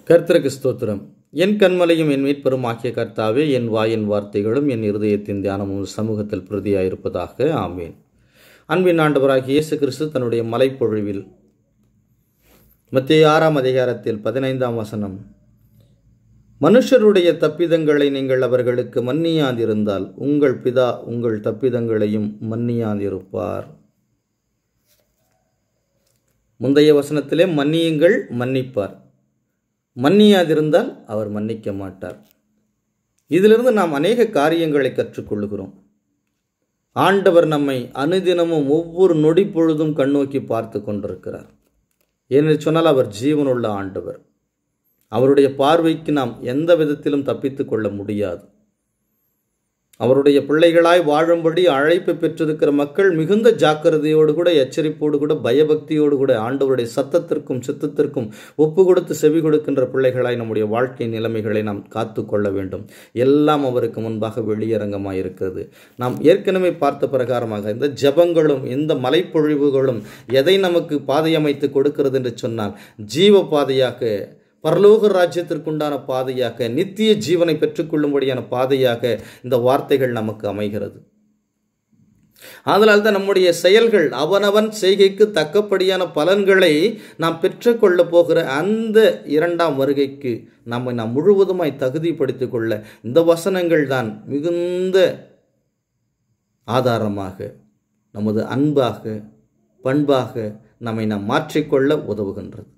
கர்த்தருக்கு ஸ்தோத்திரம் என் கண்மலையும் என் மீட்பெரும் ஆகிய கர்த்தாவே என் வாயின் வார்த்தைகளும் என் இருதயத்தின் தியானமும் சமூகத்தில் பிரதியாயிருப்பதாக ஆமேன் அன்பின் ஆண்டவராகிய இயேசு கிறிஸ்து தன்னுடைய மலைப்பொழிவில் மத்திய ஆறாம் அதிகாரத்தில் பதினைந்தாம் வசனம் மனுஷருடைய தப்பிதங்களை நீங்கள் அவர்களுக்கு மன்னியாதிருந்தால் உங்கள் பிதா உங்கள் தப்பிதங்களையும் மன்னியாதிருப்பார் முந்தைய வசனத்திலே மன்னியுங்கள் மன்னிப்பார் மன்னியாதிருந்தால் அவர் மன்னிக்க மாட்டார் இதிலிருந்து நாம் அநேக காரியங்களை கற்றுக்கொள்ளுகிறோம் ஆண்டவர் நம்மை அனுதினமும் ஒவ்வொரு நொடி பொழுதும் கண்ணோக்கி பார்த்து கொண்டிருக்கிறார் ஏனென்று சொன்னால் அவர் ஜீவனுள்ள ஆண்டவர் அவருடைய பார்வைக்கு நாம் எந்த விதத்திலும் தப்பித்து கொள்ள முடியாது அவருடைய பிள்ளைகளாய் வாழும்படி அழைப்பு பெற்றிருக்கிற மக்கள் மிகுந்த ஜாக்கிரதையோடு கூட எச்சரிப்போடு கூட பயபக்தியோடு கூட ஆண்டவருடைய சத்தத்திற்கும் சித்தத்திற்கும் ஒப்பு கொடுத்து செவி கொடுக்கின்ற பிள்ளைகளாய் நம்முடைய வாழ்க்கை நிலைமைகளை நாம் காத்து கொள்ள வேண்டும் எல்லாம் அவருக்கு முன்பாக வெளியரங்கமாக இருக்கிறது நாம் ஏற்கனவே பார்த்த பிரகாரமாக இந்த ஜபங்களும் இந்த மலைப்பொழிவுகளும் எதை நமக்கு பாதை அமைத்து கொடுக்கிறது என்று சொன்னால் ஜீவ பாதையாக பரலோக ராஜ்யத்திற்குண்டான பாதையாக நித்திய ஜீவனை பெற்றுக்கொள்ளும்படியான பாதையாக இந்த வார்த்தைகள் நமக்கு அமைகிறது ஆதலால் தான் நம்முடைய செயல்கள் அவனவன் செய்கைக்கு தக்கபடியான பலன்களை நாம் பெற்றுக்கொள்ள போகிற அந்த இரண்டாம் வருகைக்கு நம்மை நாம் முழுவதுமாய் தகுதிப்படுத்திக் கொள்ள இந்த வசனங்கள் தான் மிகுந்த ஆதாரமாக நமது அன்பாக பண்பாக நம்மை நாம் மாற்றிக்கொள்ள உதவுகின்றது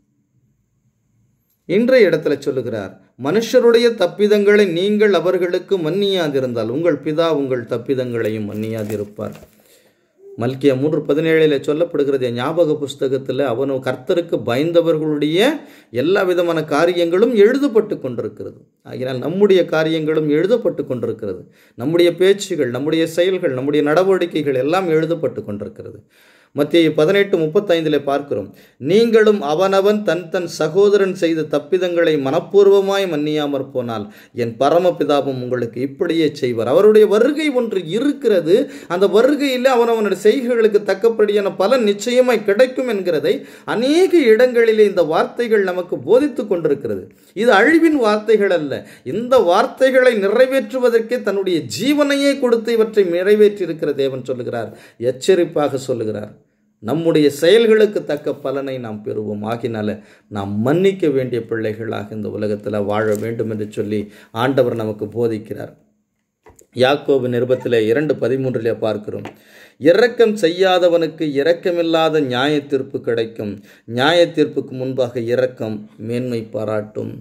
இன்றைய இடத்துல சொல்லுகிறார் மனுஷருடைய தப்பிதங்களை நீங்கள் அவர்களுக்கு மன்னியாதிருந்தால் உங்கள் பிதா உங்கள் தப்பிதங்களையும் மன்னியாதிருப்பார் மல்கிய மூன்று பதினேழில் சொல்லப்படுகிறது ஞாபக புஸ்தகத்தில் அவனு கர்த்தருக்கு பயந்தவர்களுடைய எல்லா விதமான காரியங்களும் எழுதப்பட்டு கொண்டிருக்கிறது ஆகினால் நம்முடைய காரியங்களும் எழுதப்பட்டு கொண்டிருக்கிறது நம்முடைய பேச்சுகள் நம்முடைய செயல்கள் நம்முடைய நடவடிக்கைகள் எல்லாம் எழுதப்பட்டு கொண்டிருக்கிறது மத்திய பதினெட்டு முப்பத்தைந்தில் பார்க்கிறோம் நீங்களும் அவனவன் தன் தன் சகோதரன் செய்த தப்பிதங்களை மனப்பூர்வமாய் மன்னியாமற் போனால் என் பரமபிதாபம் உங்களுக்கு இப்படியே செய்வார் அவருடைய வருகை ஒன்று இருக்கிறது அந்த வருகையில் அவனவனுடைய செய்கைகளுக்கு தக்கபடியான பலன் நிச்சயமாய் கிடைக்கும் என்கிறதை அநேக இடங்களிலே இந்த வார்த்தைகள் நமக்கு போதித்து கொண்டிருக்கிறது இது அழிவின் வார்த்தைகள் அல்ல இந்த வார்த்தைகளை நிறைவேற்றுவதற்கே தன்னுடைய ஜீவனையே கொடுத்து இவற்றை நிறைவேற்றியிருக்கிற தேவன் சொல்லுகிறார் எச்சரிப்பாக சொல்லுகிறார் நம்முடைய செயல்களுக்கு தக்க பலனை நாம் பெறுவோம் ஆகினால நாம் மன்னிக்க வேண்டிய பிள்ளைகளாக இந்த உலகத்தில் வாழ வேண்டும் என்று சொல்லி ஆண்டவர் நமக்கு போதிக்கிறார் யாக்கோபு நிருபத்தில் இரண்டு பதிமூன்றிலே பார்க்கிறோம் இரக்கம் செய்யாதவனுக்கு இரக்கமில்லாத நியாய தீர்ப்பு கிடைக்கும் நியாய தீர்ப்புக்கு முன்பாக இரக்கம் மேன்மை பாராட்டும்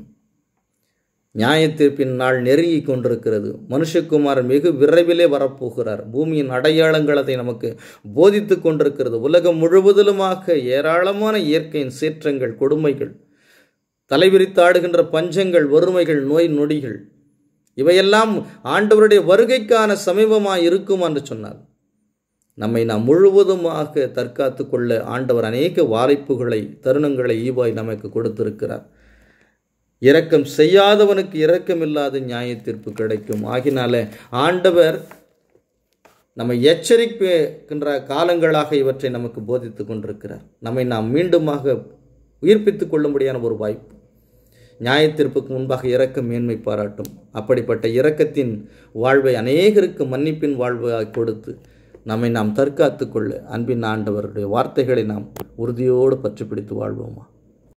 நியாய தீர்ப்பின் நாள் நெருங்கி கொண்டிருக்கிறது மனுஷகுமாரன் வெகு விரைவிலே வரப்போகிறார் பூமியின் அடையாளங்கள் அதை நமக்கு போதித்து கொண்டிருக்கிறது உலகம் முழுவதிலுமாக ஏராளமான இயற்கையின் சீற்றங்கள் கொடுமைகள் தலைவிரித்தாடுகின்ற பஞ்சங்கள் வறுமைகள் நோய் நொடிகள் இவையெல்லாம் ஆண்டவருடைய வருகைக்கான சமீபமாக இருக்கும் என்று சொன்னார் நம்மை நாம் முழுவதுமாக தற்காத்து கொள்ள ஆண்டவர் அநேக வாய்ப்புகளை தருணங்களை ஈவாய் நமக்கு கொடுத்திருக்கிறார் இரக்கம் செய்யாதவனுக்கு இரக்கம் இல்லாத நியாய தீர்ப்பு கிடைக்கும் ஆகினால ஆண்டவர் நம்மை எச்சரிக்கின்ற காலங்களாக இவற்றை நமக்கு போதித்து கொண்டிருக்கிறார் நம்மை நாம் மீண்டுமாக உயிர்ப்பித்துக் கொள்ளும்படியான ஒரு வாய்ப்பு நியாய தீர்ப்புக்கு முன்பாக இரக்கம் மேன்மை பாராட்டும் அப்படிப்பட்ட இரக்கத்தின் வாழ்வை அநேகருக்கு மன்னிப்பின் வாழ்வாக கொடுத்து நம்மை நாம் தற்காத்து கொள்ள அன்பின் ஆண்டவருடைய வார்த்தைகளை நாம் உறுதியோடு பற்றி பிடித்து வாழ்வோமா